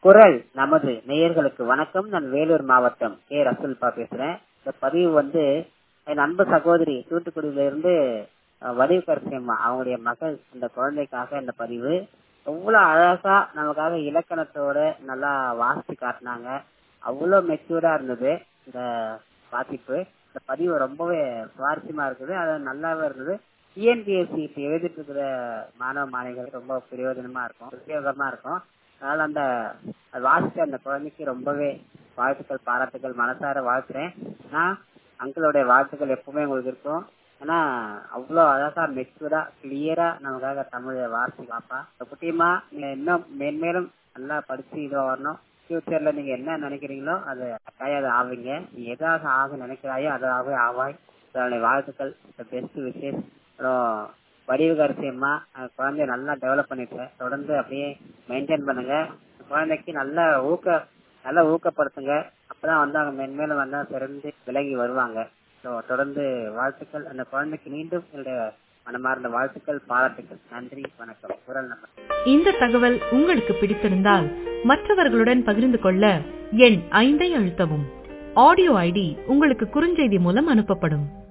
குரல் நமது நேயர்களுக்கு வணக்கம் நான் வேலூர் மாவட்டம் கே ரசூல்பா பேசுறேன் இந்த பதிவு வந்து என் அன்பு சகோதரி தூத்துக்குடியில இருந்து வடிவக்கரசியம்மா அவங்களுடைய மகள் அந்த குழந்தைக்காக இந்த பதிவு எவ்வளவு அழகா நமக்காக இலக்கணத்தோட நல்லா வாசித்து காட்டினாங்க அவ்வளவு மெச்சூர்டா இருந்தது இந்த வாசிப்பு இந்த பதிவு ரொம்பவே சுவாரஸ்யமா இருக்குது அது நல்லாவே இருந்தது டிஎன்பிஎஸ்சி இப்ப எழுதிட்டு இருக்கிற மாணவ மாணவிகள் ரொம்ப பிரயோஜனமா இருக்கும் உபயோகமா இருக்கும் அதனால அந்த வாசிச்ச அந்த குழந்தைக்கு ரொம்பவே வாழ்த்துக்கள் பாராட்டுகள் மனசார வாழ்த்துறேன் நான் அங்கிளோடைய வாழ்த்துக்கள் எப்பவுமே உங்களுக்கு இருக்கும் ஏன்னா அவ்வளோ அழகா மெச்சூரா கிளியரா நமக்காக தமிழ வாசி பாப்பா குட்டியமா நீங்க இன்னும் மேன்மேலும் நல்லா படிச்சு இது வரணும் ஃபியூச்சர்ல நீங்க என்ன நினைக்கிறீங்களோ அது கட்டாயம் அது ஆவீங்க நீ எதாக ஆக நினைக்கிறாயோ அதாகவே ஆவாய் அதனுடைய வாழ்த்துக்கள் பெஸ்ட் விஷயம் அப்புறம் வடிவகரசியம்மா குழந்தைய நல்லா டெவலப் பண்ணிருக்கேன் தொடர்ந்து அப்படியே மெயின்டைன் பண்ணுங்க குழந்தைக்கு நல்ல ஊக்க நல்லா ஊக்கப்படுத்துங்க அப்பதான் வந்து அவங்க மென்மேலும் வந்தா சிறந்து விலகி வருவாங்க ஸோ தொடர்ந்து வாழ்த்துக்கள் அந்த குழந்தைக்கு மீண்டும் என்னுடைய மனமார்ந்த வாழ்த்துக்கள் பாராட்டுக்கள் நன்றி வணக்கம் குரல் நம்பர் இந்த தகவல் உங்களுக்கு பிடித்திருந்தால் மற்றவர்களுடன் பகிர்ந்து கொள்ள எண் ஐந்தை அழுத்தவும் ஆடியோ ஐடி உங்களுக்கு குறுஞ்செய்தி மூலம் அனுப்பப்படும்